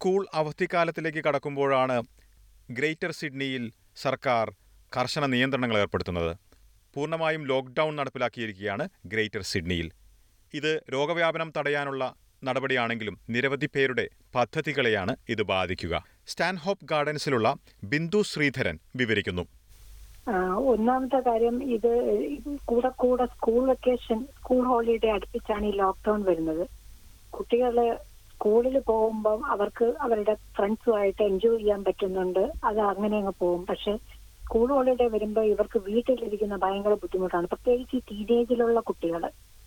School അവധിക്കാലത്തിലേക്ക് കടക്കുമ്പോഴാണ് greater സിഡ്നിയിൽ സർക്കാർ കർശന നിയന്ത്രണങ്ങൾ ഏർപ്പെടുത്തുന്നത് പൂർണ്ണമായും ലോക്ക്ഡൗൺ നടപ്പിലാക്കിയിരിക്കുകയാണ് ഗ്രേറ്റർ സിഡ്നിയിൽ ഇത് രോഗവ്യാപനം തടയാനുള്ള നടപടിയാണെങ്കിലും നിരവധി പേരുടെ പദ്ധതികളെയാണ് ഇത് ബാധിക്കുക സ്റ്റാൻഹോപ്പ് ഗാർഡൻസിലുള്ള ബിന്ദു ശ്രീധരൻ വിവരിക്കുന്നു ആ, ഒന്നാമത്തെ കാര്യം ഇത് കൂടെ കൂടെ സ്കൂൾ വെക്കേഷൻ സ്കൂൾ ഹോളിഡേ അടുപ്പിച്ചാണ് ഈ ലോക്ക്ഡൌൺ വരുന്നത് കുട്ടികള് സ്കൂളിൽ പോകുമ്പോൾ അവർക്ക് അവരുടെ ഫ്രണ്ട്സുമായിട്ട് എൻജോയ് ചെയ്യാൻ പറ്റുന്നുണ്ട് അത് അങ്ങനെ അങ്ങ് പോകും പക്ഷെ സ്കൂൾ ഹോളിഡേ വരുമ്പോൾ ഇവർക്ക് വീട്ടിലിരിക്കുന്ന ഭയങ്കര ബുദ്ധിമുട്ടാണ് പ്രത്യേകിച്ച് ഈ ടീനേജിലുള്ള കുട്ടികൾ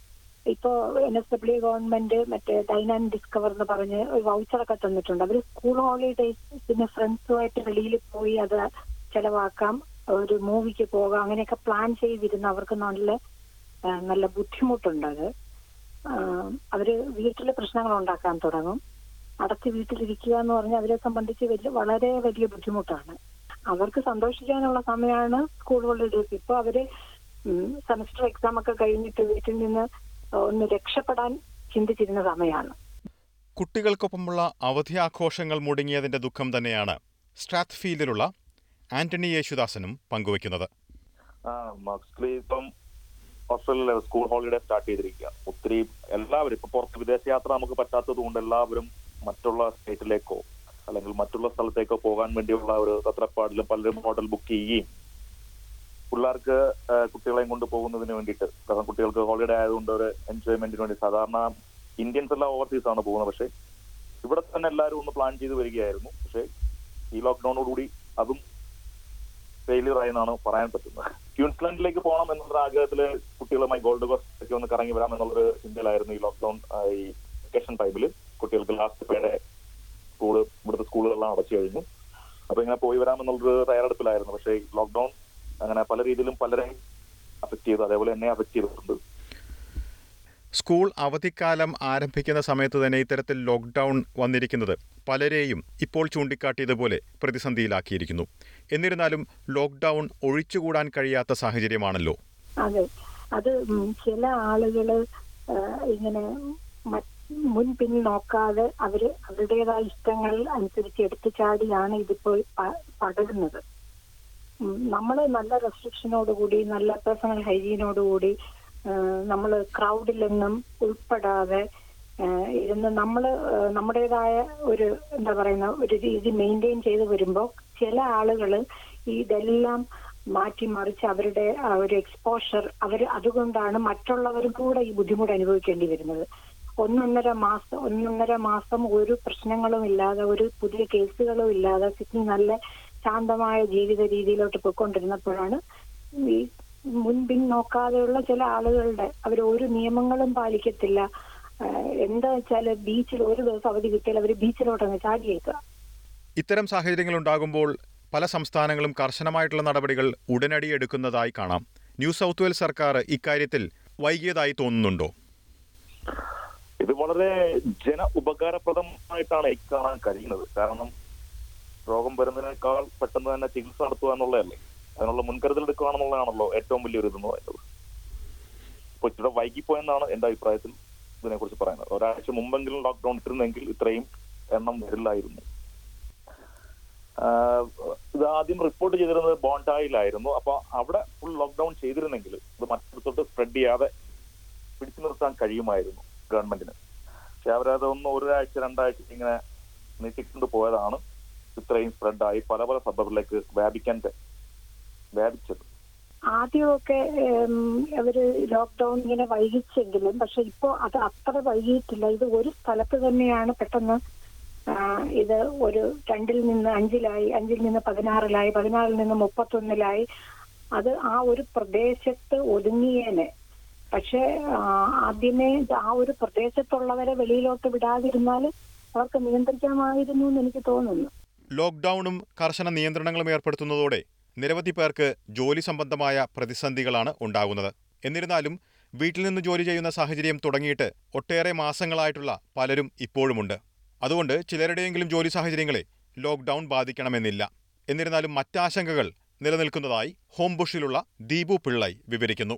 ഇപ്പോ എൻ എസ് ഡബ്ല്യു ഗവൺമെന്റ് മറ്റേ ഡൈൻ ആൻഡ് ഡിസ്കവർ എന്ന് പറഞ്ഞ് ഒരു വൗച്ചറൊക്കെ തന്നിട്ടുണ്ട് അവർ സ്കൂൾ ഹോളിഡേസ് പിന്നെ ഫ്രണ്ട്സുമായിട്ട് വെളിയിൽ പോയി അത് ചെലവാക്കാം ഒരു മൂവിക്ക് പോകാം അങ്ങനെയൊക്കെ പ്ലാൻ ചെയ്തിരുന്ന അവർക്ക് നല്ല ആ, നല്ല ബുദ്ധിമുട്ടുണ്ട് അത് ആ, അവര് വീട്ടിലെ പ്രശ്നങ്ങൾ ഉണ്ടാക്കാൻ തുടങ്ങും അടച്ച് വീട്ടിലിരിക്കുക എന്ന് പറഞ്ഞാൽ അവരെ സംബന്ധിച്ച് വലിയ വളരെ വലിയ ബുദ്ധിമുട്ടാണ് അവർക്ക് സന്തോഷിക്കാനുള്ള സമയമാണ് സ്കൂൾ ഹോളിഡേസ് ഇപ്പൊ അവര് സെമസ്റ്റർ എക്സാം ഒക്കെ കഴിഞ്ഞിട്ട് വീട്ടിൽ നിന്ന് ഒന്ന് രക്ഷപ്പെടാൻ ചിന്തിച്ചിരുന്ന സമയമാണ് കുട്ടികൾക്കൊപ്പമുള്ള അവധി ആഘോഷങ്ങൾ മുടങ്ങിയതിന്റെ ദുഃഖം തന്നെയാണ് സ്ട്രാത്ത്ഫീൽഡിലുള്ള ആന്റണി യേശുദാസനും പങ്കുവയ്ക്കുന്നത് ആ മക്സ്ലി ഇപ്പം ഓസ്ട്രേലിയയിലെ സ്കൂൾ ഹോളിഡേ സ്റ്റാർട്ട് ചെയ്തിരിക്കുക ഒത്തിരി എല്ലാവരും ഇപ്പൊ പുറത്ത് വിദേശയാത്ര നമുക്ക് പറ്റാത്തത് കൊണ്ട് എല്ലാവരും മറ്റുള്ള സ്റ്റേറ്റിലേക്കോ അല്ലെങ്കിൽ മറ്റുള്ള സ്ഥലത്തേക്കോ പോകാൻ വേണ്ടിയുള്ള ഒരു തത്രപ്പാടിലും പലരും ഹോട്ടൽ ബുക്ക് ചെയ്യുകയും പിള്ളേർക്ക് ആ, കുട്ടികളെയും കൊണ്ട് പോകുന്നതിന് വേണ്ടിയിട്ട് കാരണം കുട്ടികൾക്ക് ഹോളിഡേ ആയതുകൊണ്ട് ഒരു എൻജോയ്മെന്റിന് വേണ്ടി സാധാരണ ഇന്ത്യൻസ് എല്ലാം ഓവർസീസ് ആണ് പോകുന്നത് പക്ഷേ ഇവിടെ തന്നെ എല്ലാവരും ഒന്ന് പ്ലാൻ ചെയ്ത് വരികയായിരുന്നു പക്ഷേ ഈ ലോക്ക്ഡൌണോടുകൂടി അതും ഫെയിലിയർ ആയെന്നാണ് പറയാൻ പറ്റുന്നത് ക്യൂൻസ്ലാൻഡിലേക്ക് പോകണം എന്നുള്ള ആഗ്രഹത്തില് കുട്ടികളുമായി ഗോൾഡ് കോസ്റ്റ് ഒക്കെ ഒന്ന് കറങ്ങി വരാം എന്നുള്ളൊരു ചിന്തയിലായിരുന്നു ഈ ലോക്ക്ഡൌൺ ഈ വെക്കേഷൻ ടൈമിൽ കുട്ടികൾക്ക് ലാസ്റ്റ് പേടെ സ്കൂള് ഇവിടുത്തെ സ്കൂളുകളെല്ലാം അടച്ചു കഴിഞ്ഞു അപ്പൊ ഇങ്ങനെ പോയി വരാമെന്നുള്ളൊരു തയ്യാറെടുപ്പിലായിരുന്നു പക്ഷേ ഈ ലോക്ക്ഡൌൺ അങ്ങനെ പല രീതിയിലും പലരെയും അഫക്ട് ചെയ്തു അതേപോലെ എന്നെ അഫക്ട് ചെയ്തിട്ടുണ്ട് സ്കൂൾ അവധിക്കാലം ആരംഭിക്കുന്ന സമയത്ത് തന്നെ ഇത്തരത്തിൽ ലോക്ക്ഡൗൺ വന്നിരിക്കുന്നത് പലരെയും ഇപ്പോൾ ചൂണ്ടിക്കാട്ടിയതുപോലെ പ്രതിസന്ധിയിലാക്കിയിരിക്കുന്നു എന്നിരുന്നാലും ലോക്ക്ഡൗൺ ഒഴിച്ചുകൂടാൻ കഴിയാത്ത സാഹചര്യമാണല്ലോ അതെ അത് ഉം ചില ആളുകള് ആ, ഇങ്ങനെ മ- മുൻപിൻ നോക്കാതെ അവര് അവരുടേതായ ഇഷ്ടങ്ങൾ അനുസരിച്ച് എടുത്തു ചാടിയാണ് ഇതിപ്പോൾ പ- പടരുന്നത് ഉം നമ്മള് നല്ല റെസ്ട്രിക്ഷനോടുകൂടി നല്ല പേഴ്സണൽ ഹൈജീനോടുകൂടി നമ്മൾ ക്രൗഡിലൊന്നും ഉൾപ്പെടാതെ ആ, ഇരുന്ന് നമ്മൾ നമ്മുടേതായ ഒരു എന്താ പറയുന്ന ഒരു രീതി മെയിൻറ്റെയിൻ ചെയ്ത് വരുമ്പോൾ ചില ആളുകൾ ഇതെല്ലാം മാറ്റിമറിച്ച് അവരുടെ ആ ഒരു എക്സ്പോഷർ അവർ അതുകൊണ്ടാണ് മറ്റുള്ളവരും കൂടെ ഈ ബുദ്ധിമുട്ട് അനുഭവിക്കേണ്ടി വരുന്നത് ഒന്നൊന്നര മാസം ഒന്നൊന്നര മാസം ഒരു പ്രശ്നങ്ങളും ഇല്ലാതെ ഒരു പുതിയ കേസുകളും ഇല്ലാതെ സിഡ്നി നല്ല ശാന്തമായ ജീവിത രീതിയിലോട്ട് പോയിക്കൊണ്ടിരുന്നപ്പോഴാണ് ഈ മുൻപിൻ നോക്കാതെയുള്ള ചില ആളുകളുടെ അവർ ഒരു നിയമങ്ങളും പാലിക്കത്തില്ല ആഹ് എന്താ വെച്ചാല് ബീച്ചിൽ ഒരു ദിവസം അവധി കിട്ടിയാൽ അവർ ബീച്ചിലോട്ടങ്ങ് ചാടിയേക്കുക ഇത്തരം സാഹചര്യങ്ങൾ ഉണ്ടാകുമ്പോൾ പല സംസ്ഥാനങ്ങളും കർശനമായിട്ടുള്ള നടപടികൾ ഉടനടി എടുക്കുന്നതായി കാണാം ന്യൂ സൗത്ത് വെയിൽസ് സർക്കാർ ഇക്കാര്യത്തിൽ വൈകിയതായി തോന്നുന്നുണ്ടോ ഇത് വളരെ ജന ഉപകാരപ്രദമായിട്ടാണ് എനിക്ക് കാണാൻ കഴിയുന്നത് കാരണം രോഗം വരുന്നതിനേക്കാൾ പെട്ടെന്ന് തന്നെ ചികിത്സ നടത്തുക എന്നുള്ളതല്ലേ അതിനുള്ള മുൻകരുതൽ എടുക്കുകയാണെന്നുള്ളതാണല്ലോ ഏറ്റവും വലിയൊരു ഇതെന്ന് പറയുന്നത് ഇപ്പൊ ഇച്ചിരി വൈകിപ്പോയെന്നാണ് എന്റെ അഭിപ്രായത്തിൽ ഇതിനെക്കുറിച്ച് പറയുന്നത് ഒരാഴ്ച മുമ്പെങ്കിലും ലോക്ക്ഡൌൺ ഇട്ടിരുന്നെങ്കിൽ ഇത്രയും എണ്ണം വരില്ലായിരുന്നു ആഹ് ഇത് ആദ്യം റിപ്പോർട്ട് ചെയ്തിരുന്നത് ബോണ്ടായിലായിരുന്നു അപ്പൊ അവിടെ ഫുൾ ലോക്ക്ഡൌൺ ചെയ്തിരുന്നെങ്കിൽ ഇത് മറ്റിടത്തോട്ട് സ്പ്രെഡ് ചെയ്യാതെ പിടിച്ചു നിർത്താൻ കഴിയുമായിരുന്നു ഗവൺമെന്റിന് പക്ഷെ അവരതൊന്ന് ഒരാഴ്ച രണ്ടാഴ്ച ഇങ്ങനെ നീട്ടിക്കൊണ്ട് പോയതാണ് ഇത്രയും സ്പ്രെഡായി പല പല സബറിലേക്ക് വ്യാപിക്കാൻ ക- വ്യാപിച്ചത് ആദ്യമൊക്കെ ഉം, അവര് ലോക്ക്ഡൌൺ ഇങ്ങനെ വൈകിച്ചെങ്കിലും പക്ഷെ ഇപ്പോ അത് അത്ര വൈകിയിട്ടില്ല ഇത് ഒരു സ്ഥലത്ത് തന്നെയാണ് പെട്ടെന്ന് ആ, ഇത് ഒരു രണ്ടിൽ നിന്ന് അഞ്ചിലായി അഞ്ചിൽ നിന്ന് പതിനാറിലായി പതിനാറിൽ നിന്ന് മുപ്പത്തൊന്നിലായി അത് ആ ഒരു പ്രദേശത്ത് ഒതുങ്ങിയേനെ പക്ഷെ ആ, ആദ്യമേ ഇത് ആ ഒരു പ്രദേശത്തുള്ളവരെ വെളിയിലോട്ട് വിടാതിരുന്നാൽ അവർക്ക് നിയന്ത്രിക്കാമായിരുന്നു എന്ന് എനിക്ക് തോന്നുന്നു ലോക്ക്ഡൌണും കർശന നിയന്ത്രണങ്ങളും ഏർപ്പെടുത്തുന്നതോടെ നിരവധി പേർക്ക് ജോലി സംബന്ധമായ പ്രതിസന്ധികളാണ് ഉണ്ടാകുന്നത് എന്നിരുന്നാലും വീട്ടിൽ നിന്ന് ജോലി ചെയ്യുന്ന സാഹചര്യം തുടങ്ങിയിട്ട് ഒട്ടേറെ മാസങ്ങളായിട്ടുള്ള പലരും ഇപ്പോഴുമുണ്ട് അതുകൊണ്ട് ചിലരുടെയെങ്കിലും ജോലി സാഹചര്യങ്ങളെ ലോക്ക്ഡൌൺ ബാധിക്കണമെന്നില്ല എന്നിരുന്നാലും മറ്റാശങ്കകൾ നിലനിൽക്കുന്നതായി ഹോംബുഷിലുള്ള ദീപു പിള്ളൈ വിവരിക്കുന്നു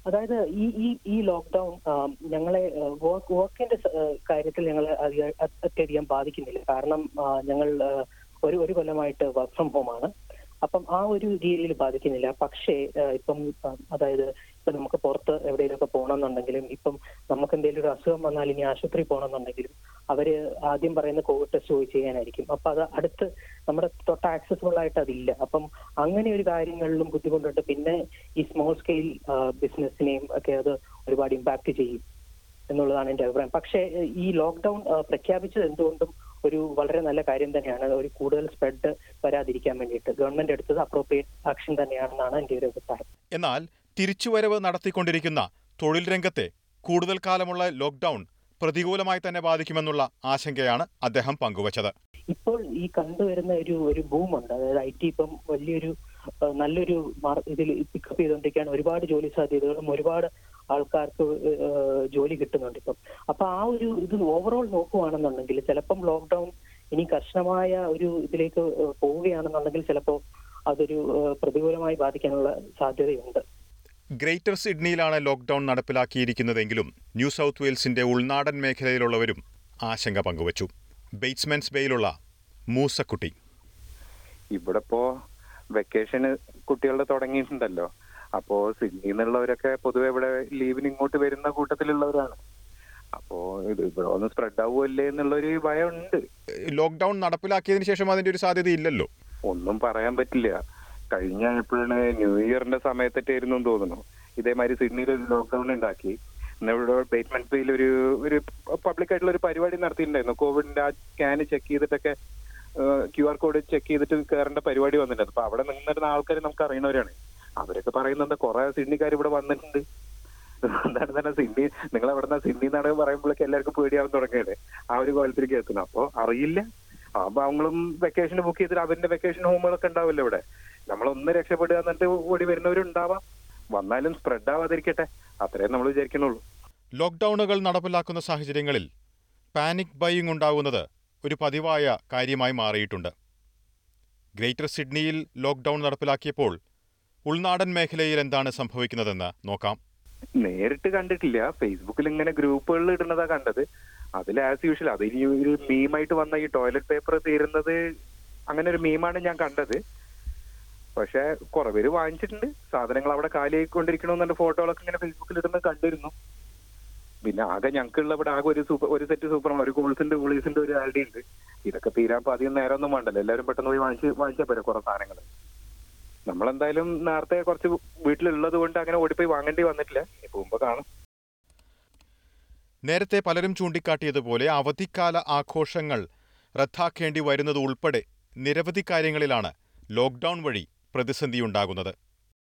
അതായത് ഈ ഈ ഈ ലോക്ക്ഡൌൺ ഞങ്ങളെ വർക്ക് വർക്കിന്റെ കാര്യത്തിൽ ഞങ്ങൾ അത്യധികം ബാധിക്കുന്നില്ല കാരണം ആ, ഞങ്ങൾ ആ, ഒരു ഒരു കൊല്ലമായിട്ട് വർക്ക് ഫ്രം ഹോം ആണ് അപ്പം ആ ഒരു രീതിയിൽ ബാധിക്കുന്നില്ല പക്ഷേ ആ, ഇപ്പം ആ, അതായത് ഇപ്പൊ നമുക്ക് പുറത്ത് എവിടെയെങ്കിലുമൊക്കെ പോകണമെന്നുണ്ടെങ്കിലും ഇപ്പം നമുക്ക് എന്തെങ്കിലും ഒരു അസുഖം വന്നാൽ ഇനി ആശുപത്രി പോകണമെന്നുണ്ടെങ്കിലും അവര് ആദ്യം പറയുന്ന കോവിഡ് ടെസ്റ്റ് പോയി ചെയ്യാനായിരിക്കും അപ്പൊ അത് അടുത്ത് നമ്മുടെ തൊട്ട് ആക്സസിബിൾ ആയിട്ട് അതില്ല അപ്പം അങ്ങനെ ഒരു കാര്യങ്ങളിലും ബുദ്ധിമുട്ടുണ്ട് പിന്നെ ഈ സ്മോൾ സ്കെയിൽ ബിസിനസ്സിനെയും ഒക്കെ അത് ഒരുപാട് ഇമ്പാക്ട് ചെയ്യും എന്നുള്ളതാണ് എന്റെ അഭിപ്രായം പക്ഷേ ഏഹ്, ഈ ലോക്ക്ഡൌൺ പ്രഖ്യാപിച്ചത് എന്തുകൊണ്ടും ഒരു വളരെ നല്ല കാര്യം തന്നെയാണ് ഒരു കൂടുതൽ സ്പ്രെഡ് വരാതിരിക്കാൻ വേണ്ടിയിട്ട് ഗവൺമെന്റ് എടുത്തത് അപ്രോപ്രിയേറ്റ് ആക്ഷൻ തന്നെയാണെന്നാണ് എന്റെ ഒരു അഭിപ്രായം എന്നാൽ തിരിച്ചുവരവ് നടത്തിക്കൊണ്ടിരിക്കുന്ന തൊഴിൽ രംഗത്തെ കൂടുതൽ കാലമുള്ള ലോക്ക്ഡൌൺ പ്രതികൂലമായി തന്നെ ബാധിക്കുമെന്നുള്ള ആശങ്കയാണ് അദ്ദേഹം പങ്കുവച്ചത് ഇപ്പോൾ ഈ കണ്ടുവരുന്ന ഒരു ഒരു ബൂമുണ്ട് അതായത് ഐ ടി ഇപ്പം വലിയൊരു ആ, നല്ലൊരു മാർ- ഇതിൽ പിക്കപ്പ് ചെയ്തുകൊണ്ടിരിക്കുകയാണ് ഒരുപാട് ജോലി സാധ്യതകളും ഒരുപാട് ആൾക്കാർക്ക് ആ, ജോലി കിട്ടുന്നുണ്ട് ഇപ്പം അപ്പൊ ആ ഒരു ഇത് ഓവറോൾ നോക്കുവാണെന്നുണ്ടെങ്കിൽ ചിലപ്പം ലോക്ക്ഡൌൺ ഇനി കർശനമായ ഒരു ഇതിലേക്ക് ആ, പോവുകയാണെന്നുണ്ടെങ്കിൽ ചിലപ്പോൾ അതൊരു ആ, പ്രതികൂലമായി ബാധിക്കാനുള്ള സാധ്യതയുണ്ട് ഗ്രേറ്റർ സിഡ്നിയിലാണ് ലോക്ക്ഡൌൺ നടപ്പിലാക്കിയിരിക്കുന്നതെങ്കിലും ന്യൂ സൗത്ത് വെയിൽസിന്റെ ഉൾനാടൻ മേഖലയിലുള്ളവരും ആശങ്ക പങ്കുവച്ചു ബെയ്റ്റ്സ്മെൻസ് ബേയിലുള്ള മൂസക്കുട്ടി ഇവിടെ ഇപ്പോ വെക്കേഷന് കുട്ടികളുടെ തുടങ്ങിയിട്ടുണ്ടല്ലോ അപ്പോ സിഡ്നിയിൽ നിന്നുള്ളവരൊക്കെ പൊതുവെ ഇവിടെ ലീവിന് ഇങ്ങോട്ട് വരുന്ന കൂട്ടത്തിലുള്ളവരാണ് അപ്പോ ഇത് ഇവിടെ ഒന്ന് സ്പ്രെഡ് ആവുമല്ലേ എന്നുള്ളൊരു ഭയം ഉണ്ട് ലോക്ക്ഡൌൺ നടപ്പിലാക്കിയതിനു ശേഷം അതിന്റെ ഒരു സാധ്യത ഇല്ലല്ലോ ഒന്നും പറയാൻ പറ്റില്ല കഴിഞ്ഞ എപ്പോഴാണ് ന്യൂ ഇയറിന്റെ സമയത്തൊക്കെയായിരുന്നു എന്ന് തോന്നുന്നു ഇതേമാതിരി സിഡ്നിയിൽ ഒരു ലോക്ക്ഡൌൺ ഉണ്ടാക്കി ഇന്ന് ഇവിടെ ബേറ്റ്മെന്റ് ബേയിൽ ഒരു ഒരു പബ്ലിക് ആയിട്ടുള്ള ഒരു പരിപാടി നടത്തിയിട്ടുണ്ടായിരുന്നു കോവിഡിന്റെ ആ സ്കാന് ചെക്ക് ചെയ്തിട്ടൊക്കെ ക്യു ആർ കോഡ് ചെക്ക് ചെയ്തിട്ട് കയറേണ്ട പരിപാടി വന്നിട്ടുണ്ടായിരുന്നു അപ്പൊ അവിടെ നിന്നിരുന്ന ആൾക്കാർ നമുക്ക് അറിയുന്നവരാണ് അവരൊക്കെ പറയുന്നത് കുറെ സിഡ്നിക്കാർ ഇവിടെ വന്നിട്ടുണ്ട് എന്താണ് തന്നെ സിഡ്നി നിങ്ങൾ എവിടെന്നാ സിഡ്നി എന്നാണ് പറയുമ്പോഴേക്ക് എല്ലാവർക്കും പേടിയാവാൻ തുടങ്ങിയത് ആ ഒരു കോലത്തിലേക്ക് എത്തുന്നു അപ്പൊ അറിയില്ല ആ ഭാഗങ്ങളും വെക്കേഷൻ ബുക്ക് ചെയ്തിട്ട് അവരുടെ വെക്കേഷൻ ഹോമുകളൊക്കെ ഉണ്ടാവില്ല ഇവിടെ നമ്മളൊന്ന് രക്ഷപ്പെടുക എന്നിട്ട് ഓടി വരുന്നവരുണ്ടാവാം വന്നാലും സ്പ്രെഡ് ആവാതിരിക്കട്ടെ അത്രേ നമ്മൾ വിചാരിക്കുന്നുള്ളൂ ലോക്ക്ഡൌണുകൾ നടപ്പിലാക്കുന്ന സാഹചര്യങ്ങളിൽ പാനിക് ബൈയിങ് ഉണ്ടാകുന്നത് ഒരു പതിവായ കാര്യമായി മാറിയിട്ടുണ്ട് ഗ്രേറ്റർ സിഡ്നിയിൽ ലോക്ക്ഡൌൺ നടപ്പിലാക്കിയപ്പോൾ ഉൾനാടൻ മേഖലയിൽ എന്താണ് സംഭവിക്കുന്നതെന്ന് നോക്കാം നേരിട്ട് കണ്ടിട്ടില്ല ഫേസ്ബുക്കിൽ ഇങ്ങനെ ഗ്രൂപ്പുകളിൽ ഇടുന്നതാ കണ്ടത് അതിൽ ആസ് യൂഷ്വൽ അത് ഈ ഒരു മീമായിട്ട് വന്ന ഈ ടോയ്ലറ്റ് പേപ്പർ തീരുന്നത് അങ്ങനെ ഒരു മീമാണ് ഞാൻ കണ്ടത് പക്ഷെ കുറെ പേര് വാങ്ങിച്ചിട്ടുണ്ട് സാധനങ്ങൾ അവിടെ കാലിയായിക്കൊണ്ടിരിക്കണമെന്നുണ്ട് ഫോട്ടോകളൊക്കെ ഇങ്ങനെ ഫേസ്ബുക്കിൽ ഇടുന്നത് കണ്ടിരുന്നു പിന്നെ ആകെ ഞങ്ങൾക്കുള്ള ഇവിടെ ആകെ ഒരു സൂപ്പർ ഒരു സെറ്റ് സൂപ്പർ ഒരു കോൾസിന്റെ ഗുളീസിന്റെ ഒരു ആൽഡി ഉണ്ട് ഇതൊക്കെ തീരാൻ ഇപ്പൊ അധികം നേരമൊന്നും വേണ്ടല്ലോ എല്ലാവരും പെട്ടെന്ന് പോയി വാങ്ങിച്ച് വാങ്ങിച്ചാൽ പോരെ കുറെ സാധനങ്ങൾ നമ്മളെന്തായാലും നേരത്തെ കുറച്ച് വീട്ടിലുള്ളത് കൊണ്ട് അങ്ങനെ ഓടിപ്പോയി വാങ്ങേണ്ടി വന്നിട്ടില്ല ഇനി പോകുമ്പോ കാണാം നേരത്തെ പലരും ചൂണ്ടിക്കാട്ടിയതുപോലെ അവധിക്കാല ആഘോഷങ്ങൾ റദ്ദാക്കേണ്ടി വരുന്നത് ഉൾപ്പെടെ നിരവധി കാര്യങ്ങളിലാണ് ലോക്ക്ഡൌൺ വഴി പ്രതിസന്ധിയുണ്ടാകുന്നത്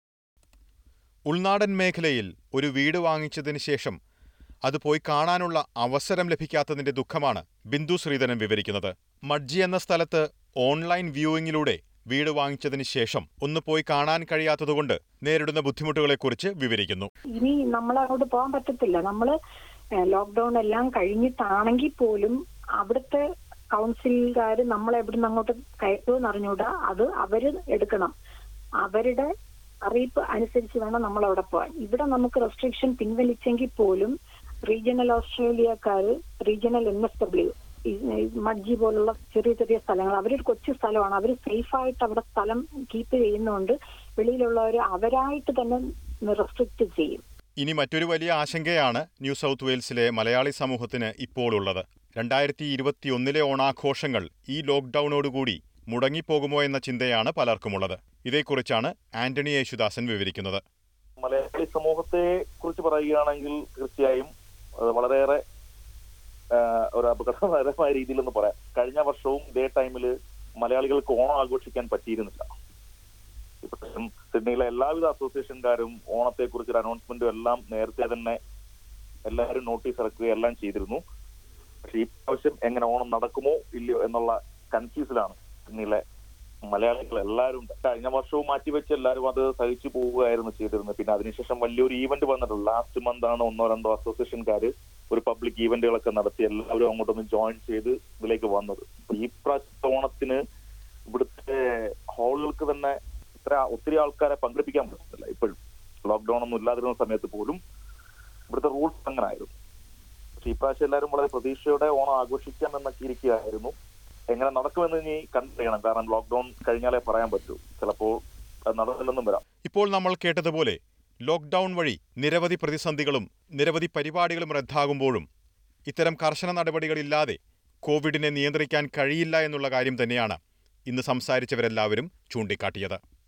ഉൾനാടൻ മേഖലയിൽ ഒരു വീട് വാങ്ങിച്ചതിന് ശേഷം അത് പോയി കാണാനുള്ള അവസരം ലഭിക്കാത്തതിന്റെ ദുഃഖമാണ് ബിന്ദു ശ്രീധരൻ വിവരിക്കുന്നത് മഡ്ജി എന്ന സ്ഥലത്ത് ഓൺലൈൻ വ്യൂയിങ്ങിലൂടെ വീട് വാങ്ങിച്ചതിന് ശേഷം ഒന്ന് പോയി കാണാൻ കഴിയാത്തതുകൊണ്ട് നേരിടുന്ന ബുദ്ധിമുട്ടുകളെക്കുറിച്ച് വിവരിക്കുന്നു ഇനി നമ്മളങ്ങോട്ട് പോകാൻ പറ്റത്തില്ല നമ്മള് ലോക്ക്ഡൌൺ എല്ലാം കഴിഞ്ഞിട്ടാണെങ്കിൽ പോലും അവിടുത്തെ കൗൺസിലുകാർ നമ്മളെ എവിടുന്ന് അങ്ങോട്ട് കയറ്റുമെന്ന് അറിഞ്ഞൂടാ അത് അവര് എടുക്കണം അവരുടെ അറിയിപ്പ് അനുസരിച്ച് വേണം നമ്മൾ അവിടെ പോകാൻ ഇവിടെ നമുക്ക് റെസ്ട്രിക്ഷൻ പിൻവലിച്ചെങ്കിൽ പോലും റീജിയണൽ ഓസ്ട്രേലിയക്കാര് regional N S W Mudgee പോലുള്ള ചെറിയ ചെറിയ സ്ഥലങ്ങൾ അവരൊരു കൊച്ചു സ്ഥലമാണ് അവർ സേഫായിട്ട് അവിടെ സ്ഥലം കീപ്പ് ചെയ്യുന്നതുകൊണ്ട് വെളിയിലുള്ളവർ അവരായിട്ട് തന്നെ റെസ്ട്രിക്റ്റ് ചെയ്യും ഇനി മറ്റൊരു വലിയ ആശങ്കയാണ് ന്യൂ സൗത്ത് വെയിൽസിലെ മലയാളി സമൂഹത്തിന് ഇപ്പോൾ ഉള്ളത് രണ്ടായിരത്തി ഇരുപത്തിയൊന്നിലെ ഓണാഘോഷങ്ങൾ ഈ ലോക്ക്ഡൌണോടുകൂടി മുടങ്ങിപ്പോകുമോ എന്ന ചിന്തയാണ് പലർക്കുമുള്ളത് ഇതേക്കുറിച്ചാണ് ആന്റണി യേശുദാസൻ വിവരിക്കുന്നത് മലയാളി സമൂഹത്തെ കുറിച്ച് പറയുകയാണെങ്കിൽ തീർച്ചയായും അത് വളരെയേറെ ആ, ഒരു അപകടകരമായ രീതിയിൽ എന്ന് പറയാം കഴിഞ്ഞ വർഷവും ഇതേ ടൈമിൽ മലയാളികൾക്ക് ഓണം ആഘോഷിക്കാൻ പറ്റിയിരുന്നില്ല ഇപ്പം സിഡ്നിയിലെ എല്ലാവിധ അസോസിയേഷൻകാരും ഓണത്തെ കുറിച്ച് ഒരു അനൗൺസ്മെന്റും എല്ലാം നേരത്തെ തന്നെ എല്ലാവരും നോട്ടീസ് ഇറക്കുകയും എല്ലാം ചെയ്തിരുന്നു പക്ഷെ ഈ പ്രാവശ്യം എങ്ങനെ ഓണം നടക്കുമോ ഇല്ലയോ എന്നുള്ള കൺഫ്യൂസിലാണ് സിഡ്നിയിലെ മലയാളികൾ എല്ലാവരും ഉണ്ട്. കഴിഞ്ഞ വർഷവും മാറ്റിവെച്ച് എല്ലാവരും അത് സഹിച്ചു പോവുകയായിരുന്നു ചെയ്തിരുന്നത് പിന്നെ അതിനുശേഷം വലിയൊരു ഈവന്റ് വന്നിട്ടുണ്ട് ലാസ്റ്റ് മന്ത് ആണ് ഒന്നോ രണ്ടോ അസോസിയേഷൻകാർ ഒരു പബ്ലിക് ഈവന്റുകളൊക്കെ നടത്തി എല്ലാവരും അങ്ങോട്ടൊന്ന് ജോയിൻ ചെയ്ത് ഇതിലേക്ക് വന്നത് അപ്പൊ ഈ പ്രാവശ്യത്തെ ഓണത്തിന് ഇവിടുത്തെ ഹാളുകൾക്ക് തന്നെ ഇത്ര ഒത്തിരി ആൾക്കാരെ പങ്കെടുപ്പിക്കാൻ പറ്റുന്നില്ല ഇപ്പോഴും ലോക്ക്ഡൌൺ ഒന്നും ഇല്ലാതിരുന്ന സമയത്ത് പോലും ഇവിടുത്തെ റൂൾസ് അങ്ങനെ ആയിരുന്നു പക്ഷെ ഇപ്രാവശ്യം എല്ലാവരും വളരെ പ്രതീക്ഷയോടെ ഓണം ആഘോഷിക്കാം എന്നൊക്കെ ഇരിക്കുകയായിരുന്നു എങ്ങനെ നടക്കുമെന്ന് ഇനി കണ്ടറിയണം കാരണം ലോക്ക്ഡൌൺ കഴിഞ്ഞാലേ പറയാൻ പറ്റൂ ചിലപ്പോൾ അത് നടന്നില്ലെന്നും വരാം ഇപ്പോൾ നമ്മൾ കേട്ടതുപോലെ ലോക്ക്ഡൗൺ വഴി നിരവധി പ്രതിസന്ധികളും നിരവധി പരിപാടികളും റദ്ദാകുമ്പോഴും ഇത്തരം കർശന നടപടികളില്ലാതെ കോവിഡിനെ നിയന്ത്രിക്കാൻ കഴിയില്ല എന്നുള്ള കാര്യം തന്നെയാണ് ഇന്ന് സംസാരിച്ചവരെല്ലാവരും ചൂണ്ടിക്കാട്ടിയത്